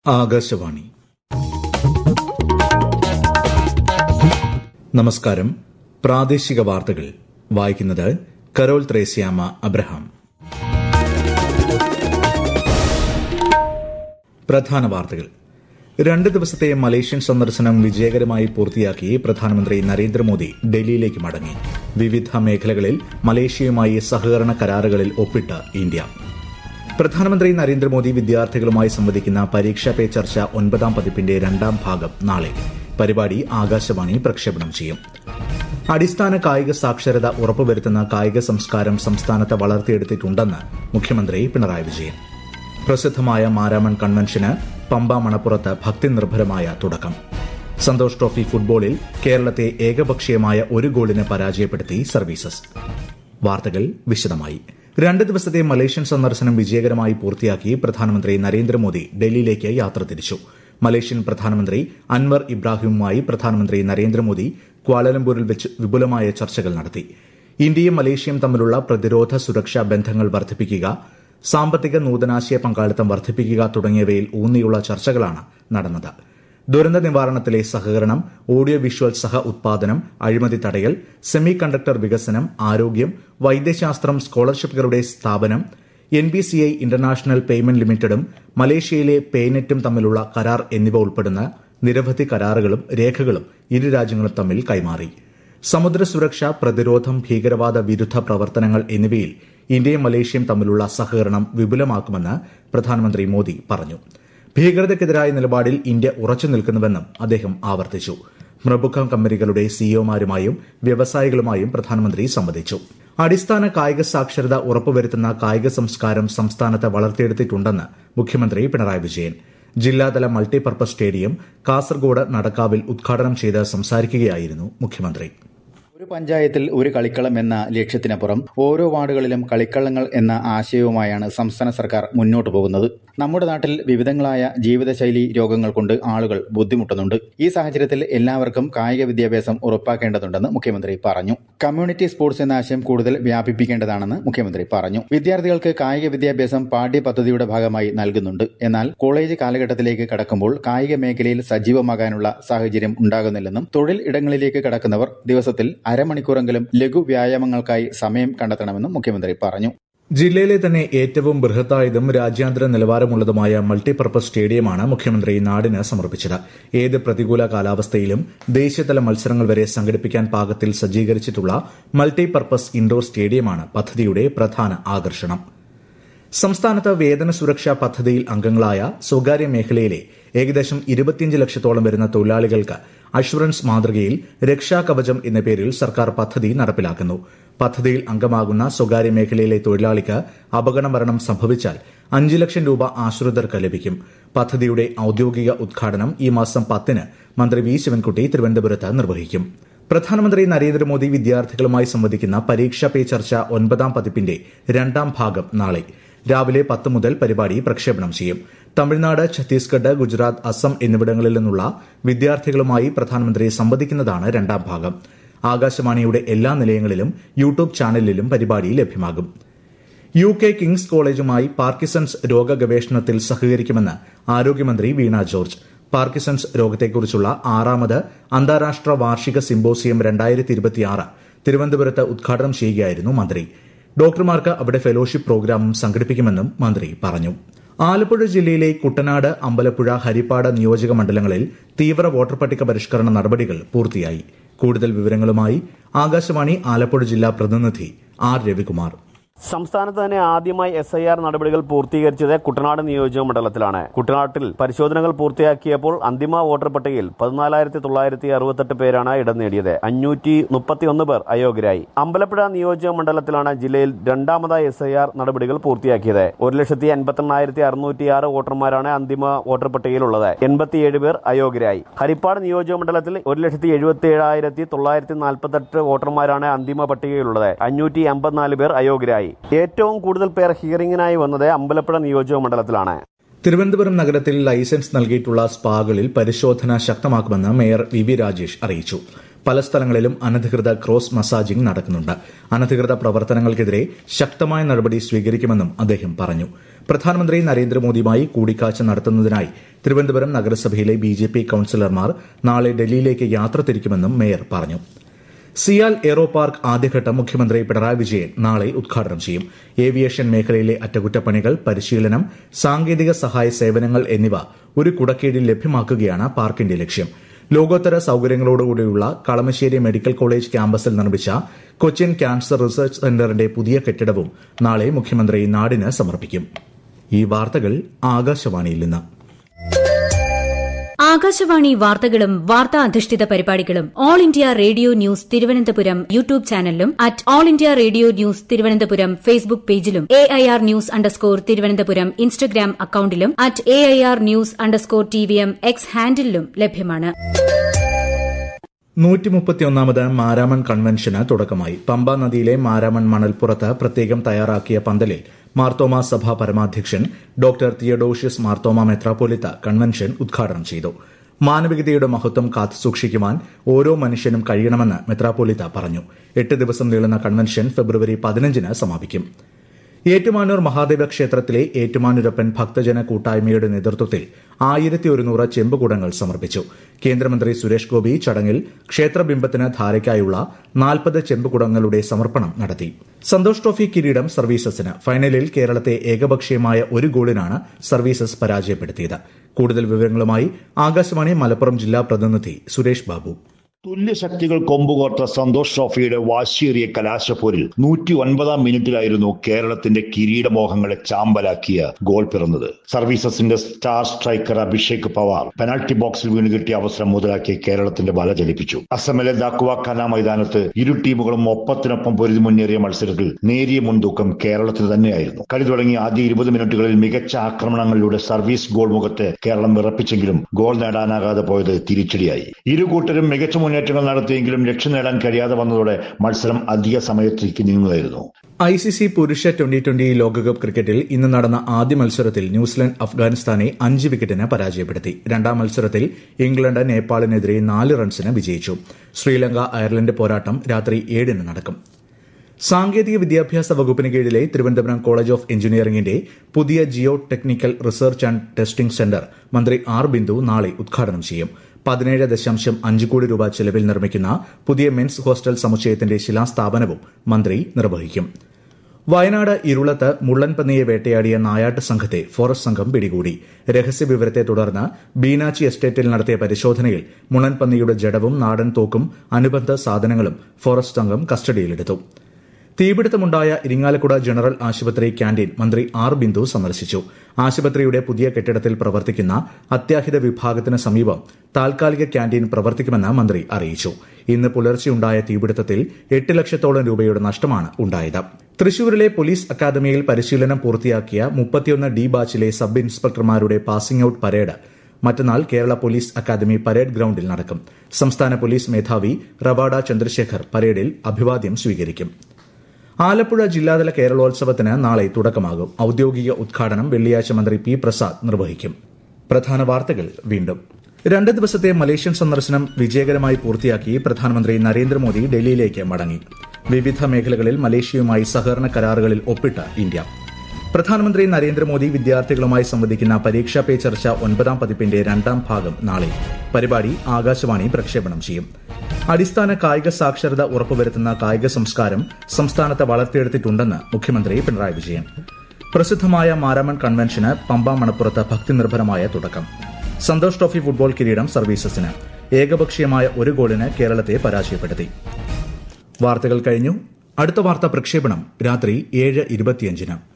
ആകാശവാണി നമസ്കാരം പ്രാദേശിക വാർത്തകൾ വായിക്കുന്നത് കരോൾ ത്രേസ്യാമ അബ്രഹാം പ്രധാന വാർത്തകൾ രണ്ട് ദിവസത്തെ മലേഷ്യൻ സന്ദർശനം വിജയകരമായി പൂർത്തിയാക്കി പ്രധാനമന്ത്രി നരേന്ദ്രമോദി ഡൽഹിയിലേക്ക് മടങ്ങി വിവിധ മേഖലകളിൽ മലേഷ്യയുമായി സഹകരണ കരാറുകളിൽ ഒപ്പിട്ട് ഇന്ത്യ പ്രധാനമന്ത്രി നരേന്ദ്രമോദി വിദ്യാർത്ഥികളുമായി സംവദിക്കുന്ന പരീക്ഷാ പേ ചർച്ച ഒൻപതാം പതിപ്പിന്റെ രണ്ടാം ഭാഗം നാളെ പരിപാടി ആകാശവാണി പ്രക്ഷേപണം ചെയ്യും അടിസ്ഥാന കായിക സാക്ഷരത ഉറപ്പുവരുത്തുന്ന കായിക സംസ്കാരം സംസ്ഥാനത്ത് വളർത്തിയെടുത്തിട്ടുണ്ടെന്ന് മുഖ്യമന്ത്രി പിണറായി വിജയൻ പ്രസിദ്ധമായ മാരാമൺ കൺവെൻഷന് പമ്പ മണപ്പുറത്ത് ഭക്തി നിർഭരമായ തുടക്കം സന്തോഷ് ട്രോഫി ഫുട്ബോളിൽ കേരളത്തെ ഏകപക്ഷീയമായ ഒരു ഗോളിന് പരാജയപ്പെടുത്തി സർവീസസ് വാർത്തകൾ വിശദമായി രണ്ട് ദിവസത്തെ മലേഷ്യൻ സന്ദർശനം വിജയകരമായി പൂർത്തിയാക്കി പ്രധാനമന്ത്രി നരേന്ദ്രമോദി ഡൽഹിയിലേക്ക് യാത്ര തിരിച്ചു മലേഷ്യൻ പ്രധാനമന്ത്രി അൻവർ ഇബ്രാഹിമുമായി പ്രധാനമന്ത്രി നരേന്ദ്രമോദി ക്വാലലംപൂരിൽ വെച്ച് വിപുലമായ ചർച്ചകൾ നടത്തി ഇന്ത്യയും മലേഷ്യയും തമ്മിലുള്ള പ്രതിരോധ സുരക്ഷാ ബന്ധങ്ങൾ വർദ്ധിപ്പിക്കുക സാമ്പത്തിക നൂതനാശയ പങ്കാളിത്തം വർദ്ധിപ്പിക്കുക തുടങ്ങിയവയിൽ ഊന്നിയുള്ള ചർച്ചകളാണ് നടന്നത് ദുരന്ത നിവാരണത്തിലെ സഹകരണം ഓഡിയോ വിഷ്വൽ സഹ ഉത്പാദനം അഴിമതി തടയൽ സെമി കണ്ടക്ടർ വികസനം ആരോഗ്യം വൈദ്യശാസ്ത്രം സ്കോളർഷിപ്പുകളുടെ സ്ഥാപനം N B C I international payment ലിമിറ്റഡും മലേഷ്യയിലെ പേനെറ്റും തമ്മിലുള്ള കരാർ എന്നിവ ഉൾപ്പെടുന്ന നിരവധി കരാറുകളും രേഖകളും ഇരു രാജ്യങ്ങളും തമ്മിൽ കൈമാറി സമുദ്ര സുരക്ഷ പ്രതിരോധം ഭീകരവാദ വിരുദ്ധ പ്രവർത്തനങ്ങൾ എന്നിവയിൽ ഇന്ത്യയും മലേഷ്യയും തമ്മിലുള്ള സഹകരണം വിപുലമാക്കുമെന്ന് പ്രധാനമന്ത്രി മോദി പറഞ്ഞു ഭീകരതയ്ക്കെതിരായ നിലപാടിൽ ഇന്ത്യ ഉറച്ചു നിൽക്കുന്നുവെന്നും അദ്ദേഹം ആവർത്തിച്ചു പ്രമുഖ കമ്പനികളുടെ സിഇഒമാരുമായും വ്യവസായികളുമായും പ്രധാനമന്ത്രി സംവദിച്ചു അടിസ്ഥാന കായിക സാക്ഷരത ഉറപ്പുവരുത്തുന്ന കായിക സംസ്കാരം സംസ്ഥാനത്ത് വളർത്തിയെടുത്തിട്ടുണ്ടെന്ന് മുഖ്യമന്ത്രി പിണറായി വിജയൻ ജില്ലാതല മൾട്ടിപർപ്പസ് സ്റ്റേഡിയം കാസർഗോഡ് നടക്കാവിൽ ഉദ്ഘാടനം ചെയ്ത് സംസാരിക്കുകയായിരുന്നു മുഖ്യമന്ത്രി ഒരു പഞ്ചായത്തിൽ ഒരു കളിക്കളം എന്ന ലക്ഷ്യത്തിനപ്പുറം ഓരോ വാർഡുകളിലും കളിക്കളങ്ങൾ എന്ന ആശയവുമായാണ് സംസ്ഥാന സർക്കാർ മുന്നോട്ടു പോകുന്നത് നമ്മുടെ നാട്ടിൽ വിവിധങ്ങളായ ജീവിതശൈലി രോഗങ്ങൾ കൊണ്ട് ആളുകൾ ബുദ്ധിമുട്ടുന്നുണ്ട് ഈ സാഹചര്യത്തിൽ എല്ലാവർക്കും കായിക വിദ്യാഭ്യാസം ഉറപ്പാക്കേണ്ടതുണ്ടെന്ന് മുഖ്യമന്ത്രി പറഞ്ഞു കമ്മ്യൂണിറ്റി സ്പോർട്സ് എന്ന ആശയം കൂടുതൽ വ്യാപിപ്പിക്കേണ്ടതാണെന്ന് മുഖ്യമന്ത്രി പറഞ്ഞു വിദ്യാർത്ഥികൾക്ക് കായിക വിദ്യാഭ്യാസം പാഠ്യപദ്ധതിയുടെ ഭാഗമായി നൽകുന്നുണ്ട് എന്നാൽ കോളേജ് കാലഘട്ടത്തിലേക്ക് കടക്കുമ്പോൾ കായിക മേഖലയിൽ സജീവമാകാനുള്ള സാഹചര്യം ഉണ്ടാകുന്നില്ലെന്നും തൊഴിൽ ഇടങ്ങളിലേക്ക് കടക്കുന്നവർ ദിവസത്തിൽ അരമണിക്കൂറെങ്കിലും ലഘു വ്യായാമങ്ങൾക്കായി സമയം കണ്ടെത്തണമെന്നും മുഖ്യമന്ത്രി പറഞ്ഞു ജില്ലയിലെ തന്നെ ഏറ്റവും ബൃഹത്തായതും രാജ്യാന്തര നിലവാരമുള്ളതുമായ മൾട്ടിപർപ്പസ് സ്റ്റേഡിയമാണ് മുഖ്യമന്ത്രി നാടിന് സമർപ്പിച്ചത് ഏത് പ്രതികൂല കാലാവസ്ഥയിലും ദേശീയതല മത്സരങ്ങൾ വരെ സംഘടിപ്പിക്കാൻ പാകത്തിൽ സജ്ജീകരിച്ചിട്ടുള്ള മൾട്ടിപർപ്പസ് ഇൻഡോർ സ്റ്റേഡിയമാണ് പദ്ധതിയുടെ പ്രധാന ആകർഷണം സംസ്ഥാനത്ത് വേതന സുരക്ഷാ പദ്ധതിയിൽ അംഗങ്ങളായ സ്വകാര്യ മേഖലയിലെ ഏകദേശം ഇരുപത്തിയഞ്ച് ലക്ഷത്തോളം വരുന്ന തൊഴിലാളികൾക്ക് അഷുറൻസ് മാതൃകയിൽ രക്ഷാകവചം എന്ന പേരിൽ സർക്കാർ പദ്ധതി നടപ്പിലാക്കുന്നു പദ്ധതിയിൽ അംഗമാകുന്ന സ്വകാര്യ മേഖലയിലെ തൊഴിലാളിക്ക് അപകടമരണം സംഭവിച്ചാൽ അഞ്ച് ലക്ഷം രൂപ ആശ്രിതർക്ക് ലഭിക്കും പദ്ധതിയുടെ ഔദ്യോഗിക ഉദ്ഘാടനം ഈ മാസം പത്തിന് മന്ത്രി വി ശിവൻകുട്ടി തിരുവനന്തപുരത്ത് നിർവഹിക്കും പ്രധാനമന്ത്രി നരേന്ദ്രമോദി വിദ്യാർത്ഥികളുമായി സംവദിക്കുന്ന പരീക്ഷാ പേ ചർച്ച ഒൻപതാം പതിപ്പിന്റെ രണ്ടാം ഭാഗം നാളെ രാവിലെ പത്ത് മുതൽ പരിപാടി പ്രക്ഷേപണം ചെയ്യും തമിഴ്നാട് ഛത്തീസ്ഗഡ് ഗുജറാത്ത് അസം എന്നിവിടങ്ങളിൽ നിന്നുള്ള വിദ്യാർത്ഥികളുമായി പ്രധാനമന്ത്രി സംവദിക്കുന്നതാണ് രണ്ടാം ഭാഗം ആകാശവാണിയുടെ എല്ലാ നിലയങ്ങളിലും യൂട്യൂബ് ചാനലിലും പരിപാടി ലഭ്യമാകും യു കെ കിങ്സ് കോളേജുമായി പാർക്കിസൺസ് രോഗ ഗവേഷണത്തിൽ സഹകരിക്കുമെന്ന് ആരോഗ്യമന്ത്രി വീണ ജോർജ് പാർക്കിസൺസ് രോഗത്തെക്കുറിച്ചുള്ള ആറാമത് അന്താരാഷ്ട്ര വാർഷിക സിംബോസിയം രണ്ടായിരത്തി ഇരുപത്തിയാറ് തിരുവനന്തപുരത്ത് ഉദ്ഘാടനം ചെയ്യുകയായിരുന്നു മന്ത്രി ഡോക്ടർമാർക്ക് അവിടെ ഫെലോഷിപ്പ് പ്രോഗ്രാമും സംഘടിപ്പിക്കുമെന്നും മന്ത്രി പറഞ്ഞു ആലപ്പുഴ ജില്ലയിലെ കുട്ടനാട് അമ്പലപ്പുഴ ഹരിപ്പാട് നിയോജക മണ്ഡലങ്ങളിൽ തീവ്ര വോട്ടർ പട്ടിക പരിഷ്കരണ നടപടികൾ പൂർത്തിയായി കൂടുതൽ വിവരങ്ങളുമായി ആകാശവാണി ആലപ്പുഴ ജില്ലാ പ്രതിനിധി ആർ രവികുമാർ സംസ്ഥാനത്ത് തന്നെ ആദ്യമായി എസ് ഐ ആർ നടപടികൾ പൂർത്തീകരിച്ചത് കുട്ടനാട് നിയോജക മണ്ഡലത്തിലാണ് കുട്ടനാട്ടിൽ പരിശോധനകൾ പൂർത്തിയാക്കിയപ്പോൾ അന്തിമ വോട്ടർ പട്ടികയിൽ പതിനാലായിരത്തി തൊള്ളായിരത്തി അറുപത്തെട്ട് പേരാണ് ഇടം നേടിയത് അഞ്ഞൂറ്റി മുപ്പത്തിയൊന്ന് പേർ അയോഗ്യരായി അമ്പലപ്പുഴ നിയോജക മണ്ഡലത്തിലാണ് ജില്ലയിൽ രണ്ടാമതായി എസ് ഐ ആർ നടപടികൾ പൂർത്തിയാക്കിയത് ഒരു ലക്ഷത്തി അൻപത്തെണ്ണായിരത്തി അറുന്നൂറ്റി ആറ് വോട്ടർമാരാണ് അന്തിമ വോട്ടർ പട്ടികയിലുള്ളത് എൺപത്തിയേഴ് പേർ അയോഗ്യരായി ഹരിപ്പാട് നിയോജക മണ്ഡലത്തിൽ ഒരു ലക്ഷത്തി എഴുപത്തി ഏഴായിരത്തി തൊള്ളായിരത്തി നാൽപ്പത്തെട്ട് വോട്ടർമാരാണ് അന്തിമ പട്ടികയിലുള്ളത് അഞ്ഞൂറ്റി അമ്പത്തിനാല് പേർ അയോഗ്യരായി ഏറ്റവും കൂടുതൽ പേർ ഹിയറിംഗിനായി വന്നത് അമ്പലപ്പുഴ നിയോജക മണ്ഡലത്തിലാണ് തിരുവനന്തപുരം നഗരത്തിൽ ലൈസൻസ് നൽകിയിട്ടുള്ള സ്പാകളിൽ പരിശോധന ശക്തമാക്കുമെന്ന് മേയർ വി വി രാജേഷ് അറിയിച്ചു പല സ്ഥലങ്ങളിലും അനധികൃത ക്രോസ് മസാജിംഗ് നടക്കുന്നുണ്ട് അനധികൃത പ്രവർത്തനങ്ങൾക്കെതിരെ ശക്തമായ നടപടി സ്വീകരിക്കുമെന്നും അദ്ദേഹം പറഞ്ഞു പ്രധാനമന്ത്രി നരേന്ദ്രമോദിയുമായി കൂടിക്കാഴ്ച നടത്തുന്നതിനായി തിരുവനന്തപുരം നഗരസഭയിലെ ബി ജെ പി കൌൺസിലർമാർ നാളെ ഡൽഹിയിലേക്ക് യാത്ര തിരിക്കുമെന്നും മേയർ പറഞ്ഞു സിയാൽ എയ്റോ പാർക്ക് ആദ്യഘട്ടം മുഖ്യമന്ത്രി പിണറായി വിജയൻ നാളെ ഉദ്ഘാടനം ചെയ്യും ഏവിയേഷൻ മേഖലയിലെ അറ്റകുറ്റപ്പണികൾ പരിശീലനം സാങ്കേതിക സഹായ സേവനങ്ങൾ എന്നിവ ഒരു കുടക്കീഴിൽ ലഭ്യമാക്കുകയാണ് പാർക്കിന്റെ ലക്ഷ്യം ലോകോത്തര സൌകര്യങ്ങളോടുകൂടിയുള്ള കളമശ്ശേരി മെഡിക്കൽ കോളേജ് ക്യാമ്പസിൽ നിർമ്മിച്ച കൊച്ചിൻ ക്യാൻസർ റിസർച്ച് സെന്ററിന്റെ പുതിയ കെട്ടിടവും നാളെ മുഖ്യമന്ത്രി നാടിന് സമർപ്പിക്കും ഈ വാർത്തകൾ ആകാശവാണിയിൽ നിന്ന് ആകാശവാണി വാർത്തകളും വാർത്താ അധിഷ്ഠിത പരിപാടികളും All India Radio News Thiruvananthapuram YouTube ചാനലിലും at All India Radio News Thiruvananthapuram Facebook പേജിലും A I R news underscore Thiruvananthapuram Instagram അക്കൌണ്ടിലും at A I R news underscore T V M X ഹാൻഡിലും ലഭ്യമാണ് നൂറ്റിമുപ്പത്തിയൊന്നാമത് മാരാമൺ കൺവെൻഷന് തുടക്കമായി പമ്പ നദിയിലെ മാരാമൺ മണൽപ്പുറത്ത് പ്രത്യേകം തയ്യാറാക്കിയ പന്തലിൽ മാർത്തോമ സഭ പരമാധ്യക്ഷൻ ഡോക്ടർ തിയഡോഷ്യസ് മാർത്തോമ മെത്രാപ്പോലിത്ത കൺവെൻഷൻ ഉദ്ഘാടനം ചെയ്തു മാനവികതയുടെ മഹത്വം കാത്തുസൂക്ഷിക്കുവാൻ ഓരോ മനുഷ്യനും കഴിയണമെന്ന് മെത്രാപ്പോലിത്ത പറഞ്ഞു എട്ട് ദിവസം നീളുന്ന കൺവെൻഷൻ ഫെബ്രുവരി പതിനഞ്ചിന് സമാപിക്കും ഏറ്റുമാനൂർ മഹാദേവ ക്ഷേത്രത്തിലെ ഏറ്റുമാനൂരപ്പൻ ഭക്തജന കൂട്ടായ്മയുടെ നേതൃത്വത്തിൽ ആയിരത്തി ഒരുന്നൂറ് ചെമ്പുകുടങ്ങൾ സമർപ്പിച്ചു കേന്ദ്രമന്ത്രി സുരേഷ് ഗോപി ചടങ്ങിൽ ക്ഷേത്രബിംബത്തിന് ധാരയ്ക്കായുള്ള നാൽപ്പത് ചെമ്പുകുടങ്ങളുടെ സമർപ്പണം നടത്തി സന്തോഷ് ട്രോഫി കിരീടം സർവീസസിന് ഫൈനലിൽ കേരളത്തെ ഏകപക്ഷീയമായ ഒരു ഗോളിനാണ് സർവീസസ് പരാജയപ്പെടുത്തിയത് കൂടുതൽ വിവരങ്ങളുമായി ആകാശവാണി മലപ്പുറം ജില്ലാ പ്രതിനിധി സുരേഷ് ബാബു തുല്യശക്തികൾ കൊമ്പുകോർത്ത സന്തോഷ് ട്രോഫിയുടെ വാശിയേറിയ കലാശപ്പോരിൽ നൂറ്റി ഒൻപതാം മിനിറ്റിലായിരുന്നു കേരളത്തിന്റെ കിരീടമോഹങ്ങളെ ചാമ്പലാക്കിയ ഗോൾ പിറന്നത് സർവീസസിന്റെ star striker Abhishek Pawar penalty ബോക്സിൽ വീണ് കിട്ടിയ അവസരം മുതലാക്കി കേരളത്തിന്റെ വല ചലിപ്പിച്ചു അസമിലെ ദാക്കുവ കല മൈതാനത്ത് ഇരു ടീമുകളും ഒപ്പത്തിനൊപ്പം പൊരുതി മുന്നേറിയ മത്സരത്തിൽ നേരിയ മുൻതൂക്കം കേരളത്തിന് തന്നെയായിരുന്നു കളി തുടങ്ങി ആദ്യ ഇരുപത് മിനിറ്റുകളിൽ മികച്ച ആക്രമണങ്ങളിലൂടെ സർവീസ് ഗോൾ മുഖത്ത് കേരളം വിറപ്പിച്ചെങ്കിലും ഗോൾ നേടാനാകാതെ പോയത് തിരിച്ചടിയായി ഇരു കൂട്ടരും മികച്ച മുന്നേറ്റങ്ങൾ നടത്തിയെങ്കിലും ലക്ഷ്യം നേടാൻ കഴിയാതെ വന്നതോടെ മത്സരം അധിക സമയത്തേക്ക് നീങ്ങുകയായിരുന്നു ഐ സി സി പുരുഷ ട്വന്റി ട്വന്റി ലോകകപ്പ് ക്രിക്കറ്റിൽ ഇന്ന് നടന്ന ആദ്യ മത്സരത്തിൽ ന്യൂസിലൻഡ് അഫ്ഗാനിസ്ഥാനെ അഞ്ച് വിക്കറ്റിന് പരാജയപ്പെടുത്തി രണ്ടാം മത്സരത്തിൽ ഇംഗ്ലണ്ട് നേപ്പാളിനെതിരെ നാല് റൺസിന് വിജയിച്ചു ശ്രീലങ്ക അയർലൻഡ് പോരാട്ടം രാത്രി ഏഴിന് നടക്കും സാങ്കേതിക വിദ്യാഭ്യാസ വകുപ്പിന് കീഴിലെ തിരുവനന്തപുരം കോളേജ് ഓഫ് എഞ്ചിനീയറിംഗിന്റെ പുതിയ geotechnical research and testing centre മന്ത്രി ആർ ബിന്ദു നാളെ ഉദ്ഘാടനം ചെയ്യും പതിനേഴ് ദശാംശം അഞ്ച് കോടി രൂപ ചെലവിൽ നിർമ്മിക്കുന്ന പുതിയ മെൻസ് ഹോസ്റ്റൽ സമുച്ചയത്തിന്റെ ശിലാസ്ഥാപനവും മന്ത്രി നിർവഹിക്കും വയനാട് ഇരുളത്ത് മുള്ളൻപന്നിയെ വേട്ടയാടിയ നായാട്ട് സംഘത്തെ ഫോറസ്റ്റ് സംഘം പിടികൂടി രഹസ്യവിവരത്തെ തുടർന്ന് ബീനാച്ചി എസ്റ്റേറ്റിൽ നടത്തിയ പരിശോധനയിൽ മുള്ളൻപന്നിയുടെ ജഡവും നാടൻ തോക്കും അനുബന്ധ സാധനങ്ങളും ഫോറസ്റ്റ് സംഘം കസ്റ്റഡിയിലെടുത്തു തീപിടുത്തമുണ്ടായ ഇരിങ്ങാലക്കുട ജനറൽ ആശുപത്രി ക്യാന്റീൻ മന്ത്രി ആർ ബിന്ദു സന്ദർശിച്ചു ആശുപത്രിയുടെ പുതിയ കെട്ടിടത്തിൽ പ്രവർത്തിക്കുന്ന അത്യാഹിത വിഭാഗത്തിന് സമീപം താൽക്കാലിക ക്യാന്റീൻ പ്രവർത്തിക്കുമെന്ന് മന്ത്രി അറിയിച്ചു ഇന്ന് പുലർച്ചെയുണ്ടായ തീപിടുത്തത്തിൽ എട്ട് ലക്ഷത്തോളം രൂപയുടെ നഷ്ടമാണ് ഉണ്ടായത് തൃശൂരിലെ പോലീസ് അക്കാദമിയിൽ പരിശീലനം പൂർത്തിയാക്കിയ മുപ്പത്തിയൊന്ന് ഡി ബാച്ചിലെ സബ് ഇൻസ്പെക്ടർമാരുടെ പാസിംഗ് ഔട്ട് പരേഡ് മറ്റന്നാൾ കേരള പോലീസ് അക്കാദമി പരേഡ് ഗ്രൌണ്ടിൽ നടക്കും സംസ്ഥാന പോലീസ് മേധാവി റവാഡ ചന്ദ്രശേഖർ പരേഡിൽ അഭിവാദ്യം സ്വീകരിക്കും ആലപ്പുഴ ജില്ലാതല കേരളോത്സവത്തിന് നാളെ തുടക്കമാകും ഔദ്യോഗിക ഉദ്ഘാടനം വെള്ളിയാഴ്ച മന്ത്രി പി പ്രസാദ് നിർവഹിക്കും പ്രധാന വാർത്തകൾ വീണ്ടും രണ്ട് ദിവസത്തെ മലേഷ്യൻ സന്ദർശനം വിജയകരമായി പൂർത്തിയാക്കി പ്രധാനമന്ത്രി നരേന്ദ്രമോദി ഡൽഹിയിലേക്ക് മടങ്ങി വിവിധ മേഖലകളിൽ മലേഷ്യയുമായി സഹകരണ കരാറുകളിൽ ഒപ്പിട്ട ഇന്ത്യ പ്രധാനമന്ത്രി നരേന്ദ്രമോദി വിദ്യാർത്ഥികളുമായി സംവദിക്കുന്ന പരീക്ഷാ പേ ചർച്ച ഒൻപതാം പതിപ്പിന്റെ രണ്ടാം ഭാഗം നാളെ പരിപാടി ആകാശവാണി പ്രക്ഷേപണം ചെയ്യും അടിസ്ഥാന കായിക സാക്ഷരത ഉറപ്പുവരുത്തുന്ന കായിക സംസ്കാരം സംസ്ഥാനത്ത് വളർത്തിയെടുത്തിട്ടുണ്ടെന്ന് മുഖ്യമന്ത്രി പിണറായി വിജയൻ പ്രസിദ്ധമായ മാരാമൺ കൺവെൻഷന് പമ്പ മണപ്പുറത്ത് ഭക്തിനിർഭരമായ തുടക്കം സന്തോഷ് ട്രോഫി ഫുട്ബോൾ കിരീടം സർവീസസിന് ഏകപക്ഷീയമായ ഒരു ഗോളിന് കേരളത്തെ പരാജയപ്പെടുത്തി വാർത്തകൾ കഴിഞ്ഞു അടുത്ത വാർത്താ പ്രക്ഷേപണം രാത്രി ഏഴ് ഇരുപത്തിയഞ്ചിന്